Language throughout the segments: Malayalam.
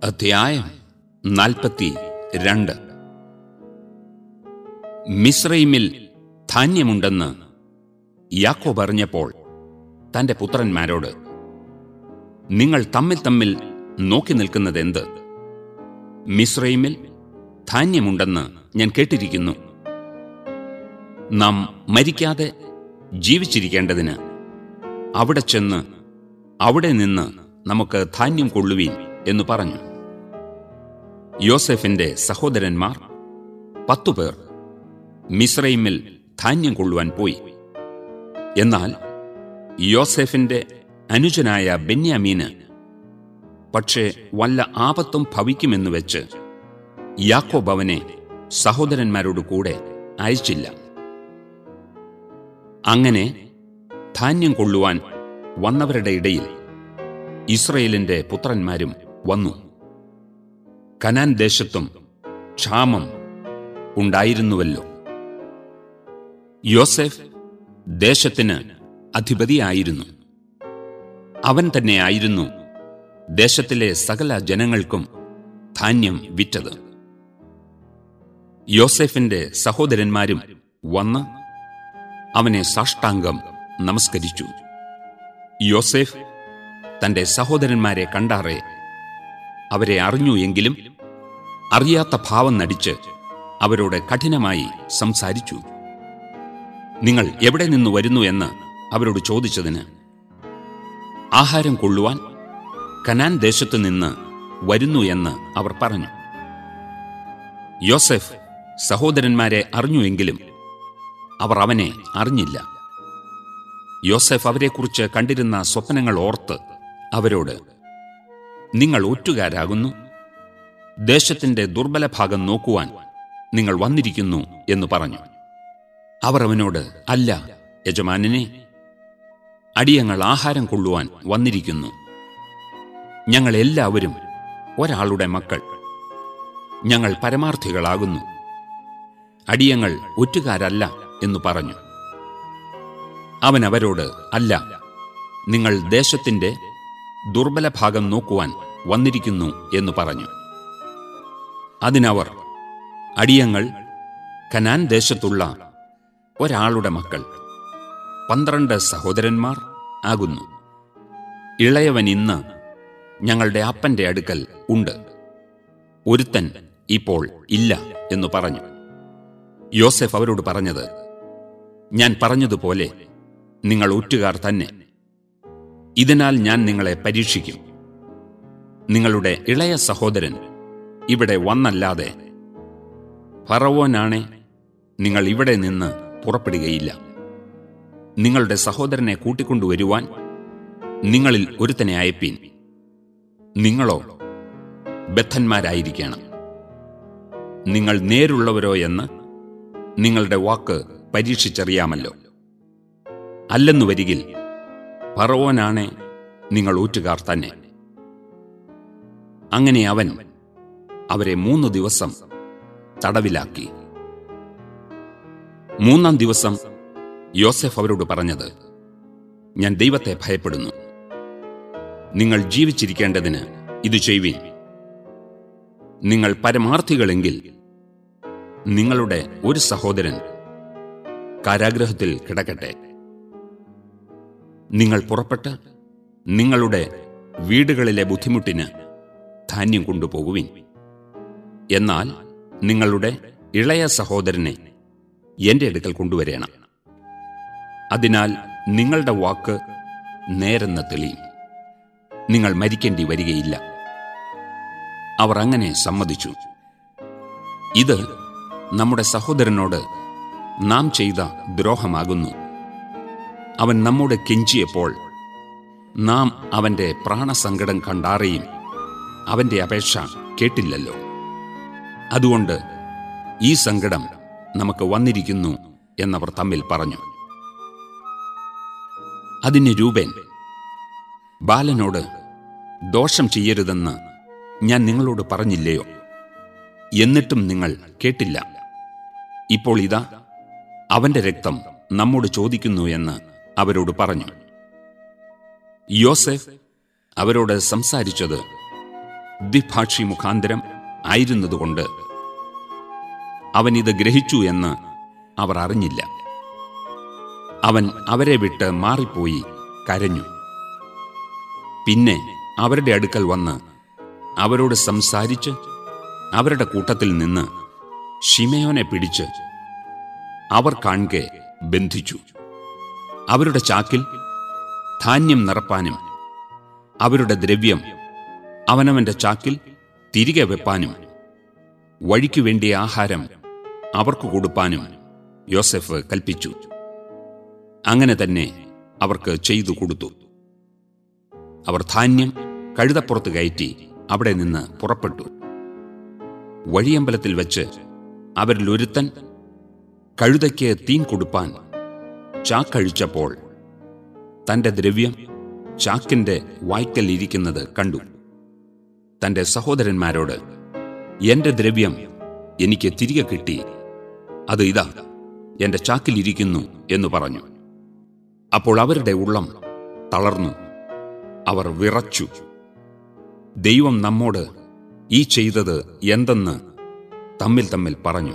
അധ്യായം നാൽപ്പത്തി രണ്ട് മിശ്രൈമിൽ ധാന്യമുണ്ടെന്ന് യാക്കോ പറഞ്ഞപ്പോൾ തന്റെ പുത്രന്മാരോട് നിങ്ങൾ തമ്മിൽ തമ്മിൽ നോക്കി നിൽക്കുന്നതെന്ത് മിശ്രൈമിൽ ധാന്യമുണ്ടെന്ന് ഞാൻ കേട്ടിരിക്കുന്നു നാം മരിക്കാതെ ജീവിച്ചിരിക്കേണ്ടതിന് അവിടെ ചെന്ന് അവിടെ നിന്ന് നമുക്ക് ധാന്യം കൊള്ളുവീൻ എന്ന് പറഞ്ഞു യോസെഫിന്റെ സഹോദരന്മാർ പത്തുപേർ മിശ്രൈമിൽ ധാന്യം കൊള്ളുവാൻ പോയി എന്നാൽ യോസെഫിന്റെ അനുജനായ ബെന്യാമീന് പക്ഷേ വല്ല ആപത്തും ഭവിക്കുമെന്ന് വെച്ച് യാക്കോബ് അവനെ സഹോദരന്മാരോട് കൂടെ അയച്ചില്ല അങ്ങനെ ധാന്യം കൊള്ളുവാൻ വന്നവരുടെ ഇടയിൽ ഇസ്രയേലിന്റെ പുത്രന്മാരും വന്നു കനാൻ ദേശത്തും ക്ഷാമം ഉണ്ടായിരുന്നുവല്ലോ യോസെഫ് ദേശത്തിന് അധിപതിയായിരുന്നു അവൻ തന്നെയായിരുന്നു ദേശത്തിലെ സകല ജനങ്ങൾക്കും ധാന്യം വിറ്റത് യോസെഫിന്റെ സഹോദരന്മാരും വന്ന് അവനെ സാഷ്ടാംഗം നമസ്കരിച്ചു യോസെഫ് തന്റെ സഹോദരന്മാരെ കണ്ടാറെ അവരെ അറിഞ്ഞു എങ്കിലും അറിയാത്ത ഭാവം നടിച്ച് അവരോട് കഠിനമായി സംസാരിച്ചു നിങ്ങൾ എവിടെ നിന്ന് വരുന്നു എന്ന് അവരോട് ചോദിച്ചതിന് ആഹാരം കൊള്ളുവാൻ കനാൻ ദേശത്തു നിന്ന് വരുന്നു എന്ന് അവർ പറഞ്ഞു യോസെഫ് സഹോദരന്മാരെ അറിഞ്ഞുവെങ്കിലും അവർ അവനെ അറിഞ്ഞില്ല യോസെഫ് അവരെക്കുറിച്ച് കണ്ടിരുന്ന സ്വപ്നങ്ങൾ ഓർത്ത് അവരോട് നിങ്ങൾ ഒറ്റുകാരാകുന്നു ദേശത്തിന്റെ ദുർബല ഭാഗം നോക്കുവാൻ നിങ്ങൾ വന്നിരിക്കുന്നു എന്ന് പറഞ്ഞു അവർ അവനോട് അല്ല യജമാനനെ അടിയങ്ങൾ ആഹാരം കൊള്ളുവാൻ വന്നിരിക്കുന്നു ഞങ്ങൾ എല്ലാവരും ഒരാളുടെ മക്കൾ ഞങ്ങൾ പരമാർത്ഥികളാകുന്നു അടിയങ്ങൾ ഒറ്റുകാരല്ല എന്ന് പറഞ്ഞു അവൻ അവരോട് അല്ല നിങ്ങൾ ദേശത്തിന്റെ ദുർബല ഭാഗം നോക്കുവാൻ വന്നിരിക്കുന്നു എന്ന് പറഞ്ഞു അതിനവർ അടിയങ്ങൾ കനാൻ ദേശത്തുള്ള ഒരാളുടെ മക്കൾ പന്ത്രണ്ട് സഹോദരന്മാർ ആകുന്നു ഇളയവൻ ഇന്ന് ഞങ്ങളുടെ അപ്പന്റെ അടുക്കൽ ഉണ്ട് ഒരുത്തൻ ഇപ്പോൾ ഇല്ല എന്ന് പറഞ്ഞു യോസെഫ് അവരോട് പറഞ്ഞത് ഞാൻ പറഞ്ഞതുപോലെ നിങ്ങൾ ഒറ്റുകാർ തന്നെ ഇതിനാൽ ഞാൻ നിങ്ങളെ പരീക്ഷിക്കും നിങ്ങളുടെ ഇളയ സഹോദരൻ ഇവിടെ വന്നല്ലാതെ ഫറവോനാണെ നിങ്ങൾ ഇവിടെ നിന്ന് പുറപ്പെടുകയില്ല നിങ്ങളുടെ സഹോദരനെ കൂട്ടിക്കൊണ്ടുവരുവാൻ നിങ്ങളിൽ ഒരുത്തനെ അയപ്പീൻ നിങ്ങളോ ബദ്ധന്മാരായിരിക്കണം നിങ്ങൾ നേരുള്ളവരോ എന്ന് നിങ്ങളുടെ വാക്ക് പരീക്ഷിച്ചറിയാമല്ലോ അല്ലെന്നു വരികിൽ പറവോനാണെ നിങ്ങൾ ഊറ്റുകാർ തന്നെ അങ്ങനെ അവൻ അവരെ മൂന്ന് ദിവസം തടവിലാക്കി മൂന്നാം ദിവസം യോസെഫ് അവരോട് പറഞ്ഞത് ഞാൻ ദൈവത്തെ ഭയപ്പെടുന്നു നിങ്ങൾ ജീവിച്ചിരിക്കേണ്ടതിന് ഇത് ചെയ്യുവീൻ നിങ്ങൾ പരമാർത്ഥികളെങ്കിൽ നിങ്ങളുടെ ഒരു സഹോദരൻ കാരാഗ്രഹത്തിൽ കിടക്കട്ടെ നിങ്ങൾ പുറപ്പെട്ട് നിങ്ങളുടെ വീടുകളിലെ ബുദ്ധിമുട്ടിന് ധാന്യം കൊണ്ടുപോകുവിൻ എന്നാൽ നിങ്ങളുടെ ഇളയ സഹോദരനെ എന്റെ അടുക്കൽ കൊണ്ടുവരേണം അതിനാൽ നിങ്ങളുടെ വാക്ക് നേരെന്ന് തെളിയും നിങ്ങൾ മരിക്കേണ്ടി വരികയില്ല അവർ അങ്ങനെ സമ്മതിച്ചു ഇത് നമ്മുടെ സഹോദരനോട് നാം ചെയ്ത ദ്രോഹമാകുന്നു അവൻ നമ്മോട് കെഞ്ചിയപ്പോൾ നാം അവന്റെ പ്രാണസങ്കടം കണ്ടാറേയും അവന്റെ അപേക്ഷ കേട്ടില്ലല്ലോ അതുകൊണ്ട് ഈ സങ്കടം നമുക്ക് വന്നിരിക്കുന്നു എന്നവർ തമ്മിൽ പറഞ്ഞു അതിന് രൂപേൻ ബാലനോട് ദോഷം ചെയ്യരുതെന്ന് ഞാൻ നിങ്ങളോട് പറഞ്ഞില്ലയോ എന്നിട്ടും നിങ്ങൾ കേട്ടില്ല ഇപ്പോൾ ഇതാ അവന്റെ രക്തം നമ്മോട് ചോദിക്കുന്നു എന്ന് അവരോട് പറഞ്ഞു യോസെഫ് അവരോട് സംസാരിച്ചത് ദ്വിഭാഷി മുഖാന്തരം ആയിരുന്നതുകൊണ്ട് അവൻ ഇത് ഗ്രഹിച്ചു എന്ന് അവർ അറിഞ്ഞില്ല അവൻ അവരെ വിട്ട് മാറിപ്പോയി കരഞ്ഞു പിന്നെ അവരുടെ അടുക്കൽ വന്ന് അവരോട് സംസാരിച്ച് അവരുടെ കൂട്ടത്തിൽ നിന്ന് ഷിമയോനെ പിടിച്ച് അവർ കാൺകെ ബന്ധിച്ചു അവരുടെ ചാക്കിൽ ധാന്യം നിറപ്പാനും അവരുടെ ദ്രവ്യം അവനവന്റെ ചാക്കിൽ തിരികെ വെപ്പാനും വഴിക്കു വേണ്ടിയ ആഹാരം അവർക്ക് കൊടുപ്പാനും യോസെഫ് കൽപ്പിച്ചു അങ്ങനെ തന്നെ അവർക്ക് ചെയ്തു കൊടുത്തു അവർ ധാന്യം കഴുതപ്പുറത്ത് കയറ്റി അവിടെ നിന്ന് പുറപ്പെട്ടു വഴിയമ്പലത്തിൽ വെച്ച് അവരിലൊരുത്തൻ കഴുതയ്ക്ക് തീൻ കൊടുപ്പാൻ ചാക്കഴിച്ചപ്പോൾ തന്റെ ദ്രവ്യം ചാക്കിന്റെ വായ്ക്കൽ ഇരിക്കുന്നത് കണ്ടു തന്റെ സഹോദരന്മാരോട് എന്റെ ദ്രവ്യം എനിക്ക് തിരികെ കിട്ടി അത് ഇതാ എന്റെ ചാക്കിലിരിക്കുന്നു എന്ന് പറഞ്ഞു അപ്പോൾ അവരുടെ ഉള്ളം തളർന്നു അവർ വിറച്ചു ദൈവം നമ്മോട് ഈ ചെയ്തത് എന്തെന്ന് തമ്മിൽ തമ്മിൽ പറഞ്ഞു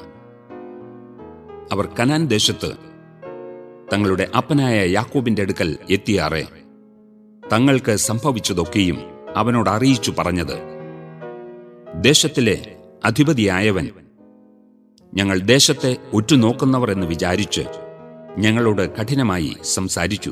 അവർ കനാൻ ദേശത്ത് തങ്ങളുടെ അപ്പനായ യാക്കോബിന്റെ അടുക്കൽ എത്തിയാറെ തങ്ങൾക്ക് സംഭവിച്ചതൊക്കെയും അവനോട് അറിയിച്ചു പറഞ്ഞത് ദേശത്തിലെ അധിപതിയായവൻ ഞങ്ങൾ ദേശത്തെ ഉറ്റുനോക്കുന്നവർ എന്ന് വിചാരിച്ച് ഞങ്ങളോട് കഠിനമായി സംസാരിച്ചു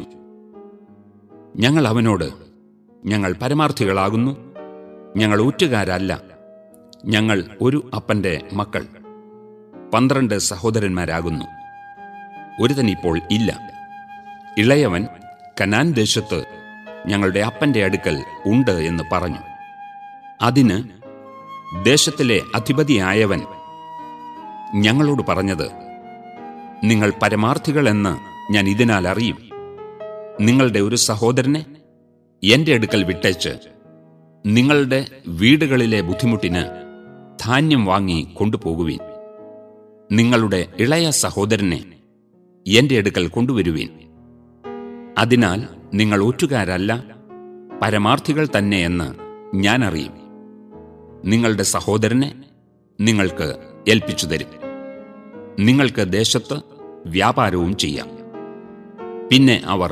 ഞങ്ങൾ അവനോട് ഞങ്ങൾ പരമാർത്ഥികളാകുന്നു ഞങ്ങൾ ഊറ്റുകാരല്ല ഞങ്ങൾ ഒരു അപ്പന്റെ മക്കൾ പന്ത്രണ്ട് സഹോദരന്മാരാകുന്നു ഒരുതൻ ഇപ്പോൾ ഇല്ല ഇളയവൻ കനാൻ ദേശത്ത് ഞങ്ങളുടെ അപ്പന്റെ അടുക്കൽ ഉണ്ട് എന്ന് പറഞ്ഞു അതിന് ദേശത്തിലെ അധിപതിയായവൻ ഞങ്ങളോട് പറഞ്ഞത് നിങ്ങൾ പരമാർത്ഥികൾ എന്ന് ഞാൻ ഇതിനാൽ അറിയും നിങ്ങളുടെ ഒരു സഹോദരനെ എന്റെ അടുക്കൽ വിട്ടേച്ച് നിങ്ങളുടെ വീടുകളിലെ ബുദ്ധിമുട്ടിന് ധാന്യം വാങ്ങി കൊണ്ടുപോകുവീൻ നിങ്ങളുടെ ഇളയ സഹോദരനെ എന്റെ അടുക്കൽ കൊണ്ടുവരുവീൻ അതിനാൽ നിങ്ങൾ ഒറ്റുകാരല്ല പരമാർത്ഥികൾ തന്നെയെന്ന് ഞാൻ അറിയും നിങ്ങളുടെ സഹോദരനെ നിങ്ങൾക്ക് ഏൽപ്പിച്ചു തരും നിങ്ങൾക്ക് ദേശത്ത് വ്യാപാരവും ചെയ്യാം പിന്നെ അവർ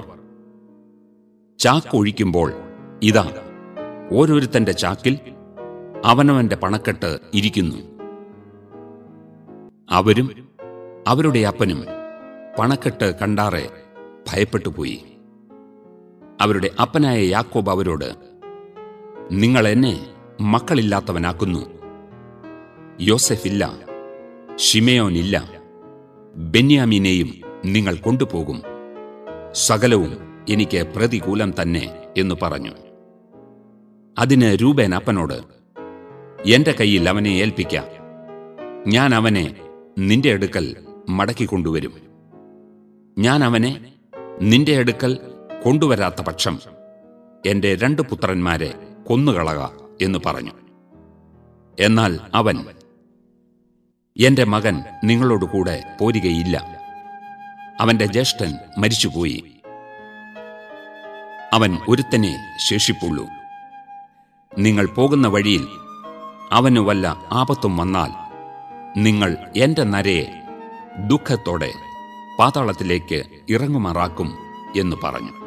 ചാക്കൊഴിക്കുമ്പോൾ ഇതാ ഓരോരുത്തന്റെ ചാക്കിൽ അവനവന്റെ പണക്കെട്ട് ഇരിക്കുന്നു അവരും അവരുടെ അപ്പനും പണക്കെട്ട് കണ്ടാറെ ഭയപ്പെട്ടുപോയി അവരുടെ അപ്പനായ യാക്കോബ് അവരോട് നിങ്ങൾ എന്നെ മക്കളില്ലാത്തവനാക്കുന്നു യോസെഫില്ല ഷിമയോനില്ല ബെന്യാമീനെയും നിങ്ങൾ കൊണ്ടുപോകും സകലവും എനിക്ക് പ്രതികൂലം തന്നെ എന്നു പറഞ്ഞു അതിന് രൂപേൻ അപ്പനോട് എന്റെ കയ്യിൽ അവനെ ഏൽപ്പിക്കാം ഞാൻ അവനെ നിന്റെ അടുക്കൽ മടക്കിക്കൊണ്ടുവരും ഞാൻ അവനെ നിന്റെ അടുക്കൽ കൊണ്ടുവരാത്ത പക്ഷം എന്റെ രണ്ട് പുത്രന്മാരെ കൊന്നുകളക എന്ന് പറഞ്ഞു എന്നാൽ അവൻ എന്റെ മകൻ നിങ്ങളോട് കൂടെ പോരുകയില്ല അവന്റെ ജ്യേഷ്ഠൻ മരിച്ചുപോയി അവൻ ഒരുത്തനെ ശേഷിപ്പുള്ളൂ നിങ്ങൾ പോകുന്ന വഴിയിൽ അവന് വല്ല ആപത്തും വന്നാൽ നിങ്ങൾ എന്റെ നരയെ ദുഃഖത്തോടെ പാതാളത്തിലേക്ക് ഇറങ്ങുമാറാക്കും എന്ന് പറഞ്ഞു